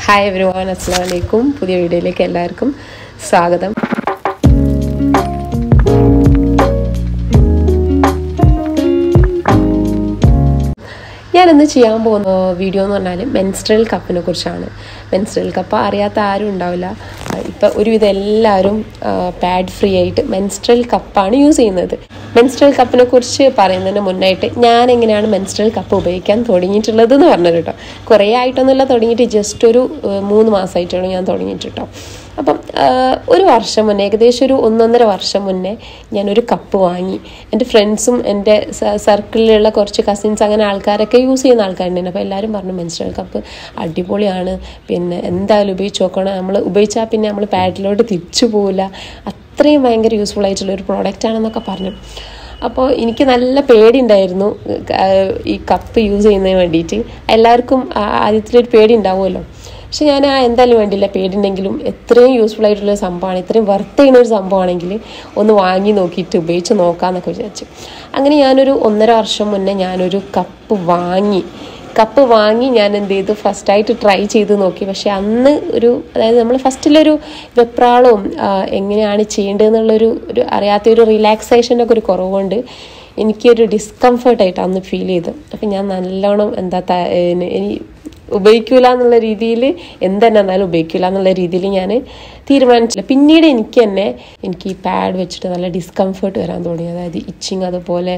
hi every one അസ്സാം വലൈക്കും പുതിയ വീഡിയോയിലേക്ക് എല്ലാവർക്കും സ്വാഗതം ഞാനിന്ന് ചെയ്യാൻ പോകുന്ന വീഡിയോ എന്ന് പറഞ്ഞാൽ മെൻസ്ട്രൽ കപ്പിനെ കുറിച്ചാണ് മെൻസ്ട്രൽ കപ്പ് അറിയാത്ത ആരും ഉണ്ടാവില്ല ഇപ്പം ഒരുവിധം എല്ലാവരും പാഡ് ഫ്രീ ആയിട്ട് മെൻസ്ട്രൽ കപ്പാണ് യൂസ് ചെയ്യുന്നത് മെൻസ്ട്രൽ കപ്പിനെ കുറിച്ച് പറയുന്നതിന് മുന്നായിട്ട് ഞാൻ എങ്ങനെയാണ് മെൻസ്ട്രൽ കപ്പ് ഉപയോഗിക്കാൻ തുടങ്ങിയിട്ടുള്ളത് എന്ന് പറഞ്ഞു കേട്ടോ കുറേ ആയിട്ടൊന്നുമില്ല തുടങ്ങിയിട്ട് ജസ്റ്റ് ഒരു ഏഹ്, മൂന്ന് മാസമായിട്ടാണ് ഞാൻ തുടങ്ങിയിട്ട് കേട്ടോ അപ്പം ആഹ്, ഒരു വർഷം മുന്നേ ഏകദേശം ഒരു ഒന്നൊന്നര വർഷം മുന്നേ ഞാനൊരു കപ്പ് വാങ്ങി എൻ്റെ ഫ്രണ്ട്സും എൻ്റെ സർക്കിളിലുള്ള കുറച്ച് കസിൻസ് അങ്ങനെ ആൾക്കാരൊക്കെ യൂസ് ചെയ്യുന്ന ആൾക്കാരുണ്ടായിരുന്നു അപ്പോൾ എല്ലാവരും പറഞ്ഞു മെൻസ്ട്രൽ കപ്പ് അടിപൊളിയാണ് പിന്നെ എന്തായാലും ഉപയോഗിച്ച് നോക്കണം നമ്മൾ ഉപയോഗിച്ചാൽ പിന്നെ നമ്മൾ പാഡിലോട്ട് തിരിച്ചു പോവില്ല അത്രയും ഭയങ്കര യൂസ്ഫുൾ ആയിട്ടുള്ള ഒരു പ്രോഡക്റ്റ് ആണെന്നൊക്കെ പറഞ്ഞു അപ്പോൾ എനിക്ക് നല്ല പേടിയുണ്ടായിരുന്നു ആഹ് ഈ കപ്പ് യൂസ് ചെയ്യുന്നതിന് വേണ്ടിയിട്ട് എല്ലാവർക്കും ആ- ആദ്യത്തിലൊരു പേടി ഉണ്ടാവുമല്ലോ പക്ഷെ ഞാൻ ആ എന്തായാലും വേണ്ടില്ല പേടിയുണ്ടെങ്കിലും എത്രയും യൂസ്ഫുൾ ആയിട്ടുള്ള ഒരു സംഭവമാണ് ഇത്രയും വർത്ത് ചെയ്യുന്ന ഒരു സംഭവമാണെങ്കിൽ ഒന്ന് വാങ്ങി നോക്കിയിട്ട് ഉപയോഗിച്ച് നോക്കാമെന്നൊക്കെ വിചാരിച്ചു അങ്ങനെ ഞാനൊരു ഒന്നര വർഷം മുന്നേ ഞാനൊരു കപ്പ് വാങ്ങി കപ്പ് വാങ്ങി ഞാൻ എന്ത് ചെയ്തു ഫസ്റ്റായിട്ട് ട്രൈ ചെയ്ത് നോക്കി പക്ഷെ അന്ന് ഒരു അതായത് നമ്മൾ ഫസ്റ്റിലൊരു വെപ്രാളവും ആ, എങ്ങനെയാണ് ചെയ്യേണ്ടതെന്നുള്ളൊരു ഒരു അറിയാത്ത ഒരു റിലാക്സേഷൻ്റെ ഒക്കെ ഒരു കുറവുകൊണ്ട് എനിക്കൊരു ഡിസ്കംഫർട്ടായിട്ട് അന്ന് ഫീൽ ചെയ്തു അപ്പം ഞാൻ നല്ലോണം എന്താ ത- ഏ- ഇനി ഉപയോഗിക്കൂല എന്നുള്ള രീതിയിൽ എന്തെന്നെ എന്നാലും ഉപയോഗിക്കില്ല എന്നുള്ള രീതിയിൽ ഞാൻ തീരുമാനിച്ചില്ല പിന്നീട് എനിക്ക് തന്നെ എനിക്ക് ഈ പാഡ് വെച്ചിട്ട് നല്ല ഡിസ്കംഫർട്ട് വരാൻ തുടങ്ങി അതായത് ഇച്ചിങ് അതുപോലെ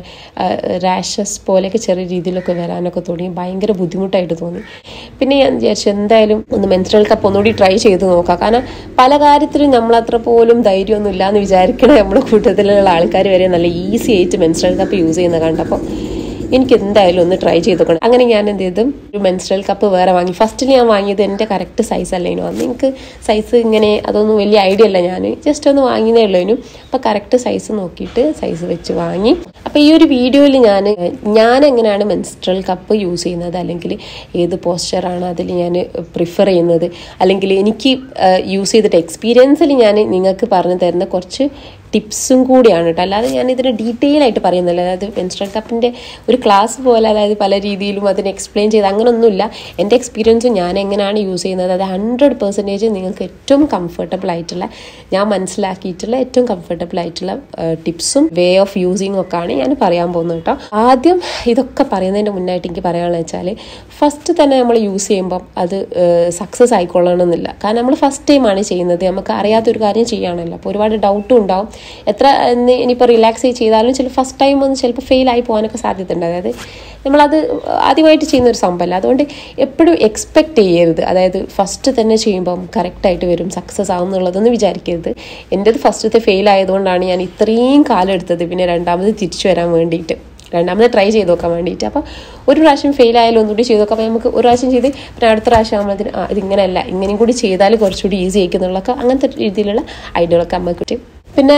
റാഷസ് പോലെയൊക്കെ ചെറിയ രീതിയിലൊക്കെ വരാനൊക്കെ തുടങ്ങി ഭയങ്കര ബുദ്ധിമുട്ടായിട്ട് തോന്നി പിന്നെ ഞാൻ വിചാരിച്ചു എന്തായാലും ഒന്ന് മെൻസ്ട്രൽ കപ്പ് ഒന്നുകൂടി ട്രൈ ചെയ്ത് നോക്കാം കാരണം പല കാര്യത്തിലും നമ്മളത്ര പോലും ധൈര്യമൊന്നും ഇല്ല എന്ന് വിചാരിക്കണ നമ്മുടെ കൂട്ടത്തിലുള്ള ആൾക്കാർ വരെ നല്ല ഈസി ആയിട്ട് മെൻസ്ട്രൽ കപ്പ് യൂസ് ചെയ്യുന്ന കണ്ടപ്പോൾ എനിക്ക് എന്തായാലും ഒന്ന് ട്രൈ ചെയ്ത് നോക്കണം അങ്ങനെ ഞാൻ എന്ത് ചെയ്തു ഒരു മെൻസ്ട്രൽ കപ്പ് വേറെ വാങ്ങി ഫസ്റ്റിൽ ഞാൻ വാങ്ങിയത് എൻ്റെ കറക്റ്റ് സൈസ് അല്ലേനു അന്ന് എനിക്ക് സൈസ് ഇങ്ങനെ അതൊന്നും വലിയ ഐഡിയ അല്ല ഞാൻ ജസ്റ്റ് ഒന്ന് വാങ്ങിയതേ ഉള്ളൂ അപ്പോൾ കറക്റ്റ് സൈസ് നോക്കിയിട്ട് സൈസ് വെച്ച് വാങ്ങി അപ്പോൾ ഈ ഒരു വീഡിയോയിൽ ഞാൻ ഞാൻ എങ്ങനെയാണ് മെൻസ്ട്രൽ കപ്പ് യൂസ് ചെയ്യുന്നത് അല്ലെങ്കിൽ ഏത് പോസ്ചറാണ് അതിൽ ഞാൻ പ്രിഫർ ചെയ്യുന്നത് അല്ലെങ്കിൽ എനിക്ക് യൂസ് ചെയ്തിട്ട് എക്സ്പീരിയൻസിൽ ഞാൻ നിങ്ങൾക്ക് പറഞ്ഞു തരുന്ന കുറച്ച് ടിപ്സും കൂടിയാണ് കേട്ടോ അല്ലാതെ ഞാൻ ഇതിന് ഡീറ്റെയിൽ ആയിട്ട് പറയുന്നില്ല അതായത് മെൻസ്ട്രൽ കപ്പിൻ്റെ ഒരു ക്ലാസ് പോലെ അതായത് പല രീതിയിലും അതിന് എക്സ്പ്ലെയിൻ ചെയ്ത് അങ്ങനെയൊന്നുമില്ല എൻ്റെ എക്സ്പീരിയൻസും ഞാൻ എങ്ങനെയാണ് യൂസ് ചെയ്യുന്നത് അത് ഹൺഡ്രഡ് പെർസെൻറ്റേജ് നിങ്ങൾക്ക് ഏറ്റവും കംഫർട്ടബിൾ ആയിട്ടുള്ള ഞാൻ മനസ്സിലാക്കിയിട്ടുള്ള ഏറ്റവും കംഫർട്ടബിൾ ആയിട്ടുള്ള ടിപ്സും വേ ഓഫ് യൂസിങ് ഒക്കെ ആണ് ഞാൻ പറയാൻ പോകുന്നത് കേട്ടോ ആദ്യം ഇതൊക്കെ പറയുന്നതിൻ്റെ മുന്നായിട്ട് എനിക്ക് പറയാനുള്ളത് വെച്ചാൽ ഫസ്റ്റ് തന്നെ നമ്മൾ യൂസ് ചെയ്യുമ്പം അത് സക്സസ് ആയിക്കൊള്ളണമെന്നില്ല കാരണം നമ്മൾ ഫസ്റ്റ് ടൈമാണ് ചെയ്യുന്നത് നമുക്ക് അറിയാത്തൊരു കാര്യം ചെയ്യാണല്ലോ അപ്പോൾ ഒരുപാട് ഡൗട്ടും ഉണ്ടാവും എത്ര ഇനി- ഇനിയിപ്പോൾ റിലാക്സ് ചെയ്താലും ചില ഫസ്റ്റ് ടൈം ഒന്ന് ചിലപ്പോൾ ഫെയിൽ ആയി പോകാനൊക്കെ സാധ്യത ഉണ്ട് അതായത് നമ്മളത് ആദ്യമായിട്ട് ചെയ്യുന്ന ഒരു സംഭവമല്ല അതുകൊണ്ട് എപ്പോഴും എക്സ്പെക്ട് ചെയ്യരുത് അതായത് ഫസ്റ്റ് തന്നെ ചെയ്യുമ്പം കറക്റ്റായിട്ട് വരും സക്സസ് ആവും എന്നുള്ളതൊന്നും വിചാരിക്കരുത് എൻ്റെത് ഫസ്റ്റത്തെ ഫെയിൽ ആയതുകൊണ്ടാണ് ഞാൻ ഇത്രയും കാലം എടുത്തത് പിന്നെ രണ്ടാമത് തിരിച്ചു വരാൻ വേണ്ടിയിട്ട് രണ്ടാമത് ട്രൈ ചെയ്ത് നോക്കാൻ വേണ്ടിയിട്ട് അപ്പോൾ ഒരു പ്രാവശ്യം ഫെയിൽ ആയാലും ഒന്നുകൂടി ചെയ്ത് നോക്കാം അപ്പോൾ നമുക്ക് ഒരു പ്രാവശ്യം ചെയ്ത് പിന്നെ അടുത്ത പ്രാവശ്യം ആകുമ്പോഴത്തേന് ആ ഇതിങ്ങനെയല്ല ഇങ്ങനെയും കൂടി ചെയ്താൽ കുറച്ചുകൂടി ഈസി ആയിരിക്കുന്നുള്ളൊക്കെ അങ്ങനത്തെ രീതിയിലുള്ള ഐഡിയകളൊക്കെ നമുക്ക് കിട്ടും പിന്നെ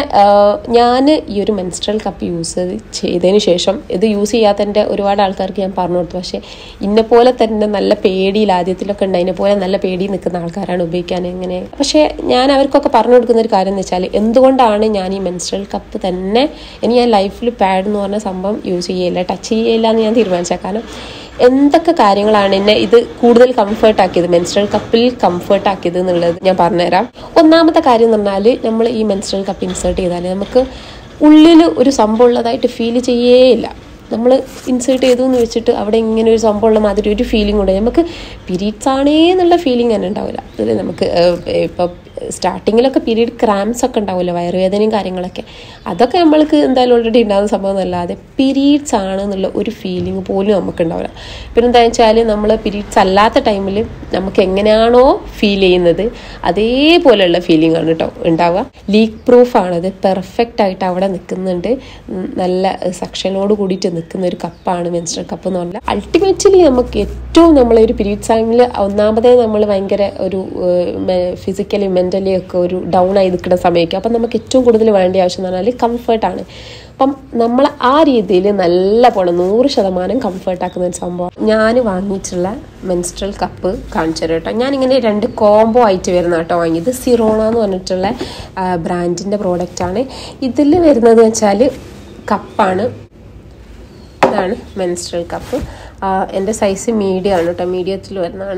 ഞാൻ ഈ ഒരു മെൻസ്ട്രൽ കപ്പ് യൂസ് ചെയ്തതിന് ശേഷം ഇത് യൂസ് ചെയ്യാത്തതിൻ്റെ ഒരുപാട് ആൾക്കാർക്ക് ഞാൻ പറഞ്ഞു കൊടുത്തു പക്ഷേ ഇന്നെ പോലെ തന്നെ നല്ല പേടിയിൽ ആദ്യത്തിലൊക്കെ ഉണ്ട് അതിനെ പോലെ നല്ല പേടി നിൽക്കുന്ന ആൾക്കാരാണ് ഉപയോഗിക്കാൻ എങ്ങനെ പക്ഷേ ഞാൻ അവർക്കൊക്കെ പറഞ്ഞു കൊടുക്കുന്ന ഒരു കാര്യം എന്ന് വെച്ചാൽ എന്തുകൊണ്ടാണ് ഞാൻ ഈ മെൻസ്ട്രൽ കപ്പ് തന്നെ ഇനി ഞാൻ ലൈഫിൽ പാഡ് എന്ന് പറഞ്ഞ സംഭവം യൂസ് ചെയ്യില്ല ടച്ച് ചെയ്യില്ല എന്ന് ഞാൻ തീരുമാനിച്ച കാരണം എന്തൊക്കെ കാര്യങ്ങളാണ് എന്നെ ഇത് കൂടുതൽ കംഫർട്ട് ആക്കിയത് മെൻസ്ട്രൽ കപ്പിൽ കംഫർട്ട് ആക്കിയത് എന്നുള്ളത് ഞാൻ പറഞ്ഞുതരാം ഒന്നാമത്തെ കാര്യം എന്ന് പറഞ്ഞാൽ നമ്മൾ ഈ മെൻസ്ട്രൽ കപ്പ് ഇൻസേർട്ട് ചെയ്താൽ നമുക്ക് ഉള്ളിൽ ഒരു സംഭവം ഉള്ളതായിട്ട് ഫീൽ ചെയ്യേയില്ല നമ്മൾ ഇൻസേർട്ട് ചെയ്തു എന്ന് വെച്ചിട്ട് അവിടെ ഇങ്ങനെ ഒരു സംഭവം ഉള്ള മാതിരി ഒരു ഫീലിംഗ് ഉണ്ട് നമുക്ക് പീരീഡ്സ് ആണേ എന്നുള്ള ഫീലിംഗ് തന്നെ ഉണ്ടാവില്ല അത് നമുക്ക് ഇപ്പം സ്റ്റാർട്ടിങ്ങിലൊക്കെ പീരീഡ് ക്രാംസ് ഒക്കെ ഉണ്ടാവില്ല വയറുവേദനയും കാര്യങ്ങളൊക്കെ അതൊക്കെ നമ്മൾക്ക് എന്തായാലും ഓൾറെഡി ഉണ്ടാകുന്ന സംഭവം എന്നല്ലാതെ പീരീഡ്സ് ആണ് എന്നുള്ള ഒരു ഫീലിംഗ് പോലും നമുക്ക് ഉണ്ടാവില്ല പിന്നെ എന്താ വെച്ചാൽ നമ്മൾ പീരീഡ്സ് അല്ലാത്ത ടൈമിൽ നമുക്ക് എങ്ങനെയാണോ ഫീൽ ചെയ്യുന്നത് അതേപോലെയുള്ള ഫീലിംഗ് ആണ് കേട്ടോ ഉണ്ടാവുക ലീക്ക് പ്രൂഫ് ആണത് പെർഫെക്റ്റ് ആയിട്ട് അവിടെ നിൽക്കുന്നുണ്ട് ഉം, നല്ല സക്ഷനോട് കൂടിയിട്ട് നിൽക്കുന്ന ഒരു കപ്പാണ് മെൻസ്ട്രൽ കപ്പ് എന്ന് പറഞ്ഞാൽ അൾട്ടിമേറ്റ്ലി നമുക്ക് ഏറ്റവും നമ്മൾ ഒരു പീരീഡ്സ് ടൈമിൽ ഒന്നാമതേ നമ്മൾ ഭയങ്കര ഒരു ഫിസിക്കലി മെൻ്റലി ഒക്കെ ഒരു ഡൗൺ ആയി നിൽക്കുന്ന സമയമൊക്കെ അപ്പം നമുക്ക് ഏറ്റവും കൂടുതൽ വേണ്ട ആവശ്യം എന്ന് പറഞ്ഞാൽ കംഫർട്ടാണ് അപ്പം നമ്മൾ ആ രീതിയിൽ നല്ല പോണം നൂറ് ശതമാനം കംഫർട്ട് ആക്കുന്ന ഒരു സംഭവം ഞാൻ വാങ്ങിയിട്ടുള്ള മെൻസ്ട്രൽ കപ്പ് കാണിച്ചു തരാം കേട്ടോ ഞാനിങ്ങനെ രണ്ട് കോംബോ ആയിട്ട് വരുന്ന കേട്ടോ വാങ്ങിയത് സിറോണ എന്ന് പറഞ്ഞിട്ടുള്ള ബ്രാൻഡിൻ്റെ പ്രോഡക്റ്റാണ് ഇതിൽ വരുന്നത് വെച്ചാൽ കപ്പാണ് ഇതാണ് മെൻസ്ട്രൽ കപ്പ് എൻ്റെ സൈസ് മീഡിയം ആണ് കേട്ടോ മീഡിയത്തിൽ വരുന്നതാണ്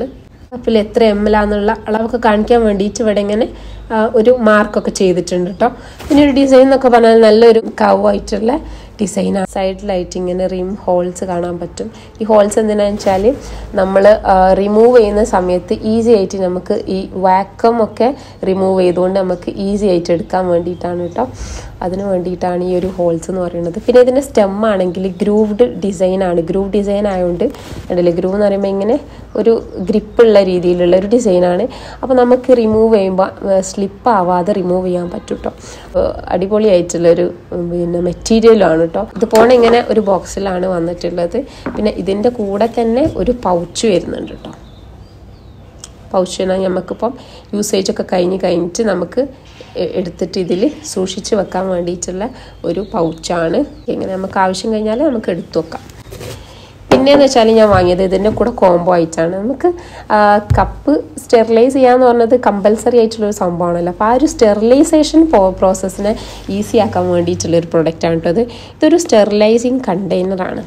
കപ്പിൽ എത്ര എം എൽ ആണെന്നുള്ള അളവൊക്കെ കാണിക്കാൻ വേണ്ടിയിട്ട് ഇവിടെ ഇങ്ങനെ ആ, ഒരു മാർക്കൊക്കെ ചെയ്തിട്ടുണ്ട് കേട്ടോ പിന്നെ ഒരു ഡിസൈൻ എന്നൊക്കെ പറഞ്ഞാൽ നല്ലൊരു കവായിട്ടുള്ള ഡിസൈനാണ് സൈഡിലായിട്ട് ഇങ്ങനെ റിം ഹോൾസ് കാണാൻ പറ്റും ഈ ഹോൾസ് എന്തിനാന്ന് വെച്ചാൽ നമ്മൾ റിമൂവ് ചെയ്യുന്ന സമയത്ത് ഈസി ആയിട്ട് നമുക്ക് ഈ വാക്കം ഒക്കെ റിമൂവ് ചെയ്തുകൊണ്ട് നമുക്ക് ഈസി ആയിട്ട് എടുക്കാൻ വേണ്ടിയിട്ടാണ് കേട്ടോ അതിന് വേണ്ടിയിട്ടാണ് ഈ ഒരു ഹോൾസ് എന്ന് പറയുന്നത് പിന്നെ ഇതിൻ്റെ സ്റ്റെം ആണെങ്കിൽ ഗ്രൂവ്ഡ് ഡിസൈൻ ആണ് ഗ്രൂവ് ഡിസൈൻ ആയതുകൊണ്ട് കണ്ടില്ലേ ഗ്രൂവ് എന്ന് പറയുമ്പോൾ ഇങ്ങനെ ഒരു ഗ്രിപ്പുള്ള രീതിയിലുള്ള ഒരു ഡിസൈനാണ് അപ്പോൾ നമുക്ക് റിമൂവ് ചെയ്യുമ്പോൾ സ്ലിപ്പ് ആവാതെ റിമൂവ് ചെയ്യാൻ പറ്റും കേട്ടോ അടിപൊളിയായിട്ടുള്ളൊരു ഉം, പിന്നെ മെറ്റീരിയലാണ് കേട്ടോ ഇത് പോണ ഇങ്ങനെ ഒരു ബോക്സിലാണ് വന്നിട്ടുള്ളത് പിന്നെ ഇതിൻ്റെ കൂടെ തന്നെ ഒരു പൗച്ച് വരുന്നുണ്ട് കേട്ടോ പൗച്ചിന നമുക്കിപ്പം യൂസേജ് ഒക്കെ കഴിഞ്ഞ് കഴിഞ്ഞിട്ട് നമുക്ക് എ- എടുത്തിട്ട് ഇതിൽ സൂക്ഷിച്ച് വെക്കാൻ വേണ്ടിയിട്ടുള്ള ഒരു പൗച്ചാണ് ഇങ്ങനെ നമുക്ക് ആവശ്യം കഴിഞ്ഞാൽ നമുക്ക് എടുത്തു വെക്കാം പിന്നെയെന്ന് വെച്ചാൽ ഞാൻ വാങ്ങിയത് ഇതിൻ്റെ കൂടെ കോംബോ ആയിട്ടാണ് നമുക്ക് ആ, കപ്പ് സ്റ്റെറിലൈസ് ചെയ്യാന്ന് പറഞ്ഞത് കമ്പൽസറി ആയിട്ടുള്ള ഒരു സംഭവമാണല്ലോ അപ്പോൾ ആ ഒരു സ്റ്റെറിലൈസേഷൻ പ്രോസസ്സിനെ ഈസി ആക്കാൻ വേണ്ടിയിട്ടുള്ള ഒരു പ്രൊഡക്റ്റാണ് കേട്ടോ ഇത് ഇതൊരു സ്റ്റെറിലൈസിങ് കണ്ടെയ്നറാണ്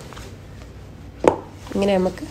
ഇങ്ങനെ നമുക്ക്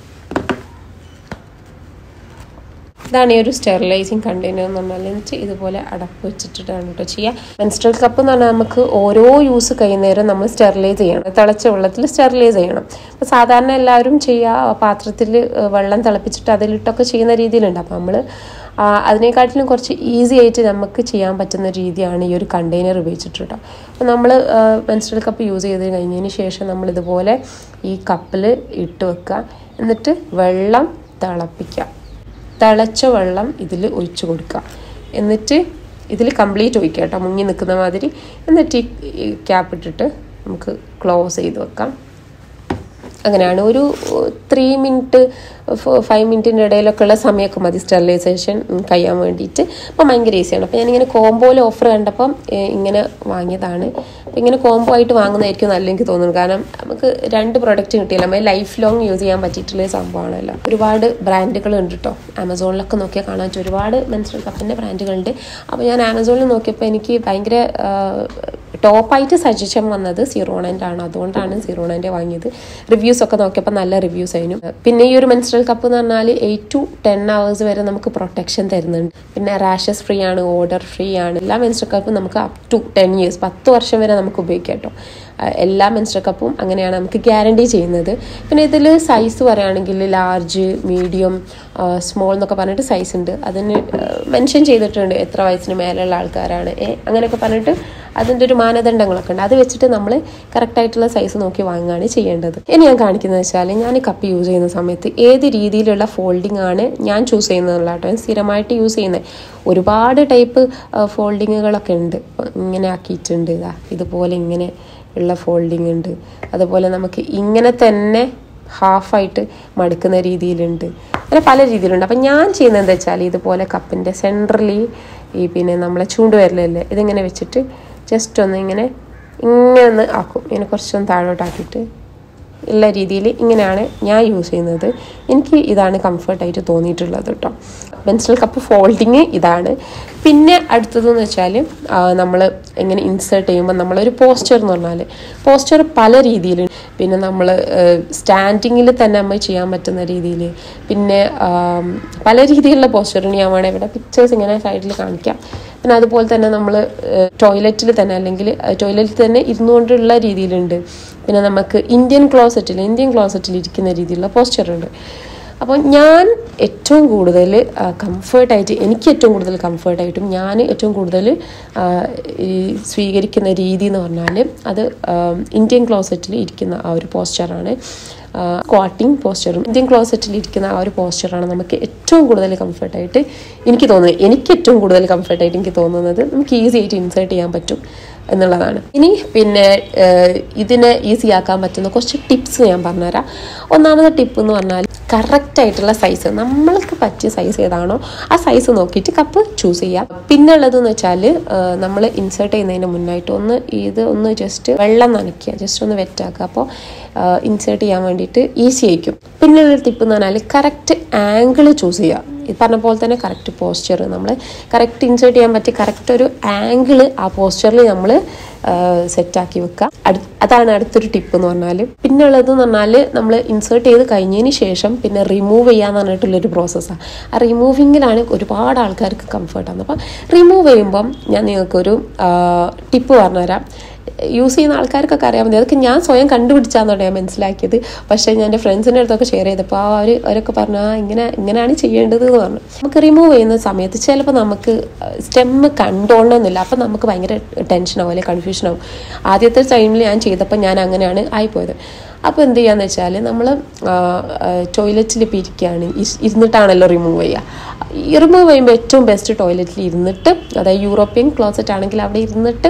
ഇതാണ് ഈ ഒരു സ്റ്റെറിലൈസിങ് കണ്ടെയ്നർ എന്ന് പറഞ്ഞാൽ എന്നിട്ട് ഇതുപോലെ അടപ്പ് വെച്ചിട്ടാണ് കേട്ടോ ചെയ്യുക മെൻസ്ട്രൽ കപ്പ് എന്ന് പറഞ്ഞാൽ നമുക്ക് ഓരോ യൂസ് കഴിയുന്നേരം നമ്മൾ സ്റ്റെറിലൈസ് ചെയ്യണം തിളച്ച വെള്ളത്തിൽ സ്റ്റെറിലൈസ് ചെയ്യണം അപ്പോൾ സാധാരണ എല്ലാവരും ചെയ്യുക പാത്രത്തിൽ വെള്ളം തിളപ്പിച്ചിട്ട് അതിലിട്ടൊക്കെ ചെയ്യുന്ന രീതിയിലുണ്ട് അപ്പോൾ നമ്മൾ അതിനെക്കാട്ടിലും കുറച്ച് ഈസി ആയിട്ട് നമുക്ക് ചെയ്യാൻ പറ്റുന്ന രീതിയാണ് ഈ ഒരു കണ്ടെയ്നർ ഉപയോഗിച്ചിട്ട് കേട്ടോ അപ്പോൾ നമ്മൾ മെൻസ്ട്രൽ കപ്പ് യൂസ് ചെയ്ത് കഴിഞ്ഞതിന് ശേഷം നമ്മൾ ഇതുപോലെ ഈ കപ്പിൽ ഇട്ട് വെക്കുക എന്നിട്ട് വെള്ളം തിളപ്പിക്കുക തിളച്ച വെള്ളം ഇതിൽ ഒഴിച്ചു കൊടുക്കുക എന്നിട്ട് ഇതിൽ കംപ്ലീറ്റ് ഒഴിക്കുക കേട്ടോ മുങ്ങി നിൽക്കുന്ന മാതിരി എന്നിട്ട് ഈ ക്യാപ്പ് ഇട്ടിട്ട് നമുക്ക് ക്ലോസ് ചെയ്ത് വെക്കാം അങ്ങനെയാണ് ഒരു ത്രീ മിനിറ്റ് ഫൈവ് മിനിറ്റിൻ്റെ ഇടയിലൊക്കെ ഉള്ള സമയമൊക്കെ മതി സ്റ്റെറിലൈസേഷൻ കഴിയാൻ വേണ്ടിയിട്ട് അപ്പം ഭയങ്കര ഈസിയാണ് അപ്പോൾ ഞാനിങ്ങനെ കോംബോയിൽ ഓഫർ കണ്ടപ്പം ഏഹ്, ഇങ്ങനെ വാങ്ങിയതാണ് അപ്പോൾ ഇങ്ങനെ കോംബോ ആയിട്ട് വാങ്ങുന്നതായിരിക്കും നല്ല എനിക്ക് തോന്നുന്നു കാരണം നമുക്ക് രണ്ട് പ്രൊഡക്റ്റ് കിട്ടിയല്ലോ നമ്മൾ ലൈഫ് ലോങ് യൂസ് ചെയ്യാൻ പറ്റിയിട്ടുള്ള ഒരു സംഭവമാണല്ലോ ഒരുപാട് ബ്രാൻഡുകൾ ഉണ്ട് കേട്ടോ ആമസോണിലൊക്കെ നോക്കിയാൽ കാണാൻ പറ്റും ഒരുപാട് മെൻസ്ട്രൽ കപ്പിൻ്റെ ബ്രാൻഡുകളുണ്ട് അപ്പോൾ ഞാൻ ആമസോണിൽ നോക്കിയപ്പോൾ എനിക്ക് ഭയങ്കര ടോപ്പായിട്ട് സജഷൻ വന്നത് സീറോണൻ്റെ ആണ് അതുകൊണ്ടാണ് സീറോണൻ്റെ വാങ്ങിയത് റിവ്യൂസ് ഒക്കെ നോക്കിയപ്പോൾ നല്ല റിവ്യൂസ് ആയിരുന്നു പിന്നെ ഈ ഒരു മെൻസ്ട്രൽ കപ്പ് എന്ന് പറഞ്ഞാൽ എയ്റ്റ് ടു ടെൻ അവേഴ്സ് വരെ നമുക്ക് പ്രൊട്ടക്ഷൻ തരുന്നുണ്ട് പിന്നെ റാഷസ് ഫ്രീ ആണ് ഓർഡർ ഫ്രീ ആണ് എല്ലാ മെൻസ്ട്രൽ കപ്പും നമുക്ക് അപ് ടു ടെൻ ഇയേഴ്സ് പത്ത് വർഷം വരെ നമുക്ക് ഉപയോഗിക്കാം കേട്ടോ ആ, എല്ലാ മെൻസ്ട്രൽ കപ്പും അങ്ങനെയാണ് നമുക്ക് ഗ്യാരണ്ടി ചെയ്യുന്നത് പിന്നെ ഇതിൽ സൈസ് പറയുകയാണെങ്കിൽ ലാർജ് മീഡിയം സ്മോൾ എന്നൊക്കെ പറഞ്ഞിട്ട് സൈസ് ഉണ്ട് അതിന് മെൻഷൻ ചെയ്തിട്ടുണ്ട് എത്ര വയസ്സിന് മേലുള്ള ആൾക്കാരാണ് ഏ അങ്ങനെയൊക്കെ പറഞ്ഞിട്ട് അതിൻ്റെ ഒരു മാനദണ്ഡങ്ങളൊക്കെ ഉണ്ട് അത് വെച്ചിട്ട് നമ്മൾ കറക്റ്റായിട്ടുള്ള സൈസ് നോക്കി വാങ്ങുകയാണ് ചെയ്യേണ്ടത് ഇനി ഞാൻ കാണിക്കുന്നത് വെച്ചാൽ ഞാൻ കപ്പ് യൂസ് ചെയ്യുന്ന സമയത്ത് ഏത് രീതിയിലുള്ള ഫോൾഡിംഗ് ആണ് ഞാൻ ചൂസ് ചെയ്യുന്നതല്ല കേട്ടോ ഞാൻ സ്ഥിരമായിട്ട് യൂസ് ചെയ്യുന്നത് ഒരുപാട് ടൈപ്പ് ഫോൾഡിങ്ങുകളൊക്കെ ഉണ്ട് ഇങ്ങനെ ആക്കിയിട്ടുണ്ട് ഇതാ ഇതുപോലെ ഇങ്ങനെ ഉള്ള ഫോൾഡിങ് ഉണ്ട് അതുപോലെ നമുക്ക് ഇങ്ങനെ തന്നെ ഹാഫായിട്ട് മടുക്കുന്ന രീതിയിലുണ്ട് അങ്ങനെ പല രീതിയിലുണ്ട് അപ്പം ഞാൻ ചെയ്യുന്നത് എന്താ വെച്ചാൽ ഇതുപോലെ കപ്പിൻ്റെ സെൻട്രലി ഈ പിന്നെ നമ്മളെ ചൂണ്ടുവരലല്ലേ ഇതിങ്ങനെ വെച്ചിട്ട് ജസ്റ്റ് ഒന്ന് ഇങ്ങനെ ഇങ്ങനെ ഒന്ന് ആക്കും ഇങ്ങനെ കുറച്ചൊന്ന് താഴോട്ടാക്കിയിട്ട് ഉള്ള രീതിയിൽ ഇങ്ങനെയാണ് ഞാൻ യൂസ് ചെയ്യുന്നത് എനിക്ക് ഇതാണ് കംഫർട്ടായിട്ട് തോന്നിയിട്ടുള്ളത് കേട്ടോ മെൻസ്ട്രൽ കപ്പ് ഫോൾഡിങ് ഇതാണ് പിന്നെ അടുത്തതെന്ന് വെച്ചാൽ നമ്മൾ എങ്ങനെ ഇൻസേർട്ട് ചെയ്യുമ്പോൾ നമ്മളൊരു പോസ്റ്റർ എന്ന് പറഞ്ഞാൽ പോസ്റ്റർ പല രീതിയിലുണ്ട് പിന്നെ നമ്മൾ സ്റ്റാൻഡിങ്ങിൽ തന്നെ നമ്മൾ ചെയ്യാൻ പറ്റുന്ന രീതിയിൽ പിന്നെ ആം, പല രീതിയിലുള്ള പോസ്റ്ററിന് ഞാൻ വേണേൽ ഇവിടെ പിക്ചേഴ്സ് ഇങ്ങനെ സൈഡിൽ കാണിക്കാം പിന്നെ അതുപോലെ തന്നെ നമ്മൾ ടോയ്ലറ്റിൽ തന്നെ അല്ലെങ്കിൽ ടോയ്ലറ്റിൽ തന്നെ ഇരുന്നുകൊണ്ടുള്ള രീതിയിലുണ്ട് പിന്നെ നമുക്ക് ഇന്ത്യൻ ക്ലോസറ്റിൽ ഇന്ത്യൻ ക്ലോസറ്റിൽ ഇരിക്കുന്ന രീതിയിലുള്ള പോസ്റ്റർ ഉണ്ട് അപ്പോൾ ഞാൻ ഏറ്റവും കൂടുതൽ കംഫേർട്ടായിട്ട് എനിക്ക് ഏറ്റവും കൂടുതൽ കംഫേർട്ടായിട്ടും ഞാൻ ഏറ്റവും കൂടുതൽ ആ, ഈ സ്വീകരിക്കുന്ന രീതി എന്ന് പറഞ്ഞാൽ അത് ആ, ഇന്ത്യൻ ക്ലോസറ്റിൽ ഇരിക്കുന്ന ആ ഒരു പോസ്റ്ററാണ് ക്വാട്ടിങ് പോസ്റ്ററും ഇന്ത്യൻ ക്ലോസറ്റിൽ ഇരിക്കുന്ന ആ ഒരു പോസ്റ്ററാണ് നമുക്ക് ഏറ്റവും കൂടുതൽ കംഫർട്ടായിട്ട് എനിക്ക് തോന്നുന്നത് എനിക്ക് ഏറ്റവും കൂടുതൽ കംഫർട്ടായിട്ട് എനിക്ക് തോന്നുന്നത് നമുക്ക് ഈസി ആയിട്ട് ഇൻസേർട്ട് ചെയ്യാൻ പറ്റും എന്നുള്ളതാണ് ഇനി പിന്നെ ഏഹ്, ഇതിനെ ഈസി ആക്കാൻ പറ്റുന്ന കുറച്ച് ടിപ്സ് ഞാൻ പറഞ്ഞുതരാം ഒന്നാമത്തെ ടിപ്പ് എന്ന് പറഞ്ഞാൽ കറക്റ്റ് ആയിട്ടുള്ള സൈസ് നമ്മൾക്ക് പറ്റിയ സൈസ് ഏതാണോ ആ സൈസ് നോക്കിയിട്ട് കപ്പ് ചൂസ് ചെയ്യാം പിന്നെ ഉള്ളതെന്ന് വെച്ചാൽ നമ്മൾ ഇൻസേർട്ട് ചെയ്യുന്നതിന് മുന്നായിട്ട് ഒന്ന് ഇത് ഒന്ന് ജസ്റ്റ് വെള്ളം നനയ്ക്കുക ജസ്റ്റ് ഒന്ന് വെറ്റാക്കുക അപ്പോൾ ഇൻസേർട്ട് ചെയ്യാൻ വേണ്ടിയിട്ട് ഈസി ആയിരിക്കും പിന്നെ ഒരു ടിപ്പ് എന്ന് പറഞ്ഞാൽ കറക്റ്റ് ആംഗിൾ ചൂസ് ചെയ്യുക ഈ പറഞ്ഞ പോലെ തന്നെ കറക്റ്റ് പോസ്ചർ നമ്മൾ കറക്റ്റ് ഇൻസേർട്ട് ചെയ്യാൻ പറ്റിയ കറക്റ്റ് ഒരു ആംഗിൾ ആ പോസ്ചറിൽ നമ്മൾ സെറ്റാക്കി വെക്കുക അടു- അതാണ് അടുത്തൊരു ടിപ്പ് എന്ന് പറഞ്ഞാൽ പിന്നെ ഉള്ളത് എന്ന് പറഞ്ഞാൽ നമ്മൾ ഇൻസേർട്ട് ചെയ്ത് കഴിഞ്ഞതിന് ശേഷം പിന്നെ റിമൂവ് ചെയ്യാന്ന് പറഞ്ഞിട്ടുള്ളൊരു പ്രോസസ്സാണ് ആ റിമൂവിങ്ങിലാണ് ഒരുപാട് ആൾക്കാർക്ക് കംഫർട്ടാണ് അപ്പം റിമൂവ് ചെയ്യുമ്പം ഞാൻ നിങ്ങൾക്കൊരു ടിപ്പ് പറഞ്ഞുതരാം യൂസ് ചെയ്യുന്ന ആൾക്കാർക്കൊക്കെ അറിയാൻ മതി അതൊക്കെ ഞാൻ സ്വയം കണ്ടുപിടിച്ചാന്നാണ് ഞാൻ മനസ്സിലാക്കിയത് പക്ഷേ ഞാൻ എൻ്റെ ഫ്രണ്ട്സിൻ്റെ അടുത്തൊക്കെ ഷെയർ ചെയ്തപ്പോൾ ആ അവർ അവരൊക്കെ പറഞ്ഞു ആ ഇങ്ങനെ ഇങ്ങനെയാണ് ചെയ്യേണ്ടത് എന്ന് പറഞ്ഞു നമുക്ക് റിമൂവ് ചെയ്യുന്ന സമയത്ത് ചിലപ്പോൾ നമുക്ക് സ്റ്റെമ്മ് കണ്ടോളണമെന്നില്ല അപ്പം നമുക്ക് ഭയങ്കര ടെൻഷനാവും അല്ലെങ്കിൽ കൺഫ്യൂഷനാവും ആദ്യത്തെ ടൈമിൽ ഞാൻ ചെയ്തപ്പോൾ ഞാൻ അങ്ങനെയാണ് ആയിപ്പോയത് അപ്പോൾ എന്ത് ചെയ്യാന്ന് വെച്ചാൽ നമ്മൾ ടോയ്ലറ്റിൽ ഇപ്പോൾ ഇരിക്കുകയാണ് ഇസ്- ഇരുന്നിട്ടാണല്ലോ റിമൂവ് ചെയ്യുക ഈ റിമൂവ് ചെയ്യുമ്പോൾ ഏറ്റവും ബെസ്റ്റ് ടോയ്ലറ്റിൽ ഇരുന്നിട്ട് അതായത് യൂറോപ്യൻ ക്ലോസറ്റ് ആണെങ്കിൽ അവിടെ ഇരുന്നിട്ട്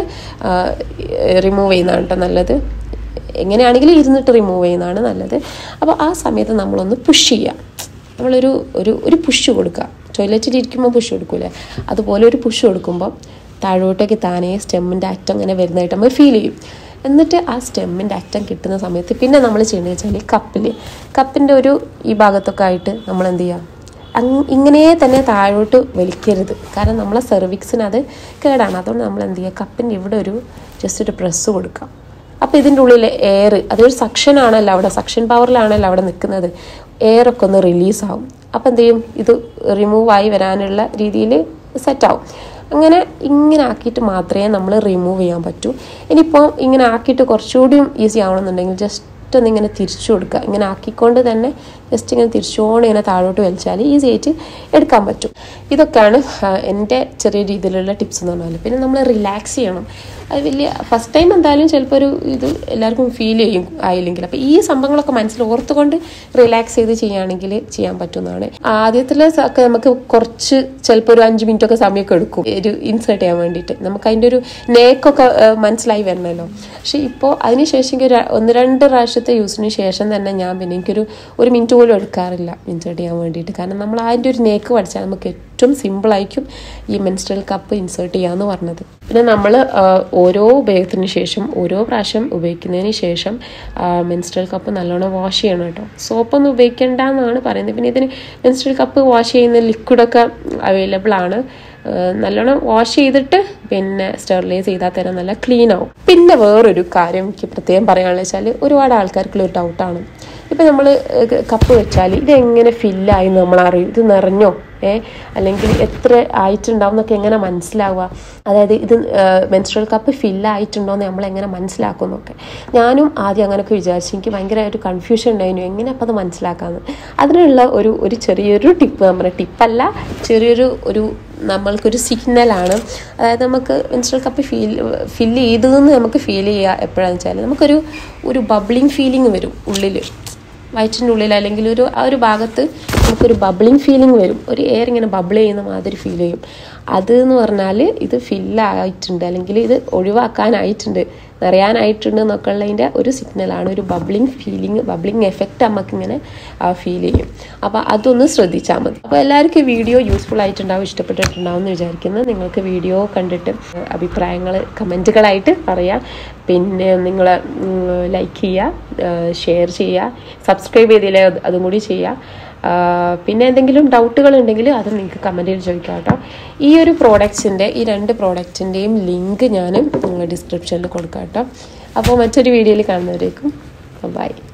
റിമൂവ് ചെയ്യുന്നതാണ് കേട്ടോ നല്ലത് എങ്ങനെയാണെങ്കിലും ഇരുന്നിട്ട് റിമൂവ് ചെയ്യുന്നതാണ് നല്ലത് അപ്പോൾ ആ സമയത്ത് നമ്മളൊന്ന് പുഷ് ചെയ്യുക നമ്മളൊരു ഒരു ഒരു പുഷ് കൊടുക്കുക ടോയ്ലറ്റിൽ ഇരിക്കുമ്പോൾ പുഷ് കൊടുക്കൂലേ അതുപോലെ ഒരു പുഷ് കൊടുക്കുമ്പോൾ താഴോട്ടേക്ക് താനേ സ്റ്റെമ്മിൻ്റെ അറ്റം ഇങ്ങനെ വരുന്നതായിട്ട് നമ്മൾ ഫീൽ ചെയ്യും എന്നിട്ട് ആ സ്റ്റെമ്മിൻ്റെ അറ്റം കിട്ടുന്ന സമയത്ത് പിന്നെ നമ്മൾ ചെയ്യേണ്ടത് വെച്ചാൽ കപ്പിൽ കപ്പിൻ്റെ ഒരു ഈ ഭാഗത്തൊക്കെ ആയിട്ട് നമ്മൾ എന്ത് ചെയ്യുക അങ് ഇങ്ങനെ തന്നെ താഴോട്ട് വലിക്കരുത് കാരണം നമ്മളെ സെർവിക്സിന് അത് കേടാണ് അതുകൊണ്ട് നമ്മൾ എന്ത് ചെയ്യുക കപ്പിൻ്റെ ഇവിടെ ഒരു ജസ്റ്റ് ഒരു പ്രസ് കൊടുക്കാം അപ്പോൾ ഇതിൻ്റെ ഉള്ളിൽ എയർ അതൊരു സക്ഷൻ ആണല്ലോ അവിടെ സക്ഷൻ പവറിലാണല്ലോ അവിടെ നിൽക്കുന്നത് എയറൊക്കെ ഒന്ന് റിലീസ് ആവും അപ്പോൾ എന്ത് ചെയ്യും ഇത് റിമൂവ് ആയി വരാനുള്ള രീതിയിൽ സെറ്റാവും അങ്ങനെ ഇങ്ങനെ ആക്കിയിട്ട് മാത്രമേ നമ്മൾ റിമൂവ് ചെയ്യാൻ പറ്റൂ ഇനിയിപ്പോൾ ഇങ്ങനെ ആക്കിയിട്ട് കുറച്ചുകൂടിയും ഈസി ആവണമെന്നുണ്ടെങ്കിൽ ജസ്റ്റ് ഒന്ന് ഇങ്ങനെ തിരിച്ചു കൊടുക്കുക ഇങ്ങനെ ആക്കിക്കൊണ്ട് തന്നെ ജസ്റ്റ് ഇങ്ങനെ തിരിച്ചുകൊണ്ട് ഇങ്ങനെ താഴോട്ട് വലിച്ചാൽ ഈസി ആയിട്ട് എടുക്കാൻ പറ്റും ഇതൊക്കെയാണ് ആ, എൻ്റെ ചെറിയ രീതിയിലുള്ള ടിപ്സ് എന്ന് പറഞ്ഞാൽ പിന്നെ നമ്മൾ റിലാക്സ് ചെയ്യണം അത് വലിയ ഫസ്റ്റ് ടൈം എന്തായാലും ചിലപ്പോൾ ഒരു ഇത് എല്ലാവർക്കും ഫീൽ ചെയ്യും ആയില്ലെങ്കിൽ അപ്പോൾ ഈ സംഭവങ്ങളൊക്കെ മനസ്സിൽ ഓർത്തുകൊണ്ട് റിലാക്സ് ചെയ്ത് ചെയ്യുകയാണെങ്കിൽ ചെയ്യാൻ പറ്റുന്നതാണ് ആദ്യത്തിലെ ഒക്കെ നമുക്ക് കുറച്ച് ചിലപ്പോൾ ഒരു അഞ്ച് മിനിറ്റ് ഒക്കെ സമയമൊക്കെ എടുക്കും ഒരു ഇൻസേർട്ട് ചെയ്യാൻ വേണ്ടിയിട്ട് നമുക്ക് അതിൻ്റെ ഒരു നേക്കൊക്കെ മനസ്സിലായി വരണമല്ലോ പക്ഷെ ഇപ്പോൾ അതിനുശേഷം എനിക്ക് ഒരു ഒന്ന് രണ്ട് പ്രാവശ്യത്തെ യൂസിന് ശേഷം തന്നെ ഞാൻ പിന്നെ എനിക്കൊരു ഒരു മിനിറ്റ് പോലും എടുക്കാറില്ല ഇൻസേർട്ട് ചെയ്യാൻ വേണ്ടിയിട്ട് കാരണം നമ്മൾ അതിൻ്റെ ഒരു നേക്ക് പഠിച്ചാൽ നമുക്ക് ഏറ്റവും സിമ്പിളായിരിക്കും ഈ മെൻസ്ട്രൽ കപ്പ് ഇൻസേർട്ട് ചെയ്യാന്ന് പറഞ്ഞത് പിന്നെ നമ്മൾ ഓരോ ഉപയോഗത്തിന് ശേഷം ഓരോ പ്രാവശ്യം ഉപയോഗിക്കുന്നതിന് ശേഷം മെൻസ്ട്രൽ കപ്പ് നല്ലോണം വാഷ് ചെയ്യണം കേട്ടോ സോപ്പൊന്നും ഉപയോഗിക്കേണ്ട എന്നാണ് പറയുന്നത് പിന്നെ ഇതിന് മെൻസ്ട്രൽ കപ്പ് വാഷ് ചെയ്യുന്ന ലിക്വിഡൊക്കെ അവൈലബിൾ ആണ് ആ, നല്ലോണം വാഷ് ചെയ്തിട്ട് പിന്നെ സ്റ്റെറിലൈസ് ചെയ്താൽ തന്നെ നല്ല ക്ലീൻ ആവും പിന്നെ വേറൊരു കാര്യം എനിക്ക് പ്രത്യേകം പറയാനുള്ളത് വെച്ചാൽ ഒരുപാട് ആൾക്കാർക്കുള്ള ഒരു ഡൗട്ടാണ് ഇപ്പം നമ്മൾ കപ്പ് വെച്ചാൽ ഇതെങ്ങനെ ഫില്ലായി നമ്മൾ അറിയും ഇത് നിറഞ്ഞോ ഏ അല്ലെങ്കിൽ എത്ര ആയിട്ടുണ്ടാവും എന്നൊക്കെ എങ്ങനെ മനസ്സിലാവുക അതായത് ഇത് മെൻസ്ട്രൽ കപ്പ് ഫില്ലായിട്ടുണ്ടോ എന്ന് നമ്മൾ എങ്ങനെ മനസ്സിലാക്കും എന്നൊക്കെ ഞാനും ആദ്യം അങ്ങനെയൊക്കെ വിചാരിച്ചു എനിക്ക് ഭയങ്കര ഒരു കൺഫ്യൂഷൻ ഉണ്ടായിരുന്നു എങ്ങനെ അപ്പം അത് മനസ്സിലാക്കാമെന്ന് അതിനുള്ള ഒരു ഒരു ചെറിയൊരു ടിപ്പ് നമ്മുടെ ടിപ്പല്ല ചെറിയൊരു ഒരു നമ്മൾക്കൊരു സിഗ്നലാണ് അതായത് നമുക്ക് മെൻസ്ട്രൽ കപ്പ് ഫീൽ ഫില്ല് ചെയ്തതെന്ന് നമുക്ക് ഫീൽ ചെയ്യുക എപ്പോഴാണെന്ന് വെച്ചാൽ നമുക്കൊരു ഒരു ബബ്ലിങ് ഫീലിംഗ് വരും ഉള്ളിൽ വയറ്റിൻ്റെ ഉള്ളിൽ അല്ലെങ്കിൽ ഒരു ആ ഒരു ഭാഗത്ത് നമുക്കൊരു ബബ്ലിങ് ഫീലിംഗ് വരും ഒരു എയർ ഇങ്ങനെ ബബിൾ ചെയ്യുന്ന മാതിരി ഫീൽ ചെയ്യും അത് എന്ന് പറഞ്ഞാൽ ഇത് ഫില്ലായിട്ടുണ്ട് അല്ലെങ്കിൽ ഇത് ഒഴിവാക്കാനായിട്ടുണ്ട് നിറയാനായിട്ടുണ്ട് എന്നൊക്കെ ഉള്ളതിൻ്റെ ഒരു സിഗ്നലാണ് ഒരു ബബ്ലിങ് ഫീലിംഗ് ബബ്ലിങ് എഫക്റ്റ് നമുക്കിങ്ങനെ ഫീൽ ചെയ്യും അപ്പോൾ അതൊന്ന് ശ്രദ്ധിച്ചാൽ മതി അപ്പോൾ എല്ലാവർക്കും ഈ വീഡിയോ യൂസ്ഫുൾ ആയിട്ടുണ്ടാവും ഇഷ്ടപ്പെട്ടിട്ടുണ്ടാവും എന്ന് വിചാരിക്കുന്നു നിങ്ങൾക്ക് വീഡിയോ കണ്ടിട്ട് അഭിപ്രായങ്ങൾ കമൻറ്റുകളായിട്ട് പറയാം പിന്നെ നിങ്ങൾ ലൈക്ക് ചെയ്യുക ഷെയർ ചെയ്യുക സബ്സ്ക്രൈബ് ചെയ്തില്ലേ അത് അതും കൂടി ചെയ്യുക ആ, പിന്നെ എന്തെങ്കിലും ഡൗട്ടുകൾ ഉണ്ടെങ്കിൽ അത് നിങ്ങൾക്ക് കമൻറ്റിൽ ചോദിക്കാം കേട്ടോ ഈ ഒരു പ്രോഡക്റ്റ്സിൻ്റെ ഈ രണ്ട് പ്രോഡക്റ്റിൻ്റെയും ലിങ്ക് ഞാൻ ഡിസ്ക്രിപ്ഷനിൽ കൊടുക്കാം കേട്ടോ അപ്പോൾ മറ്റൊരു വീഡിയോയിൽ കാണുന്നവരേക്കും ബൈ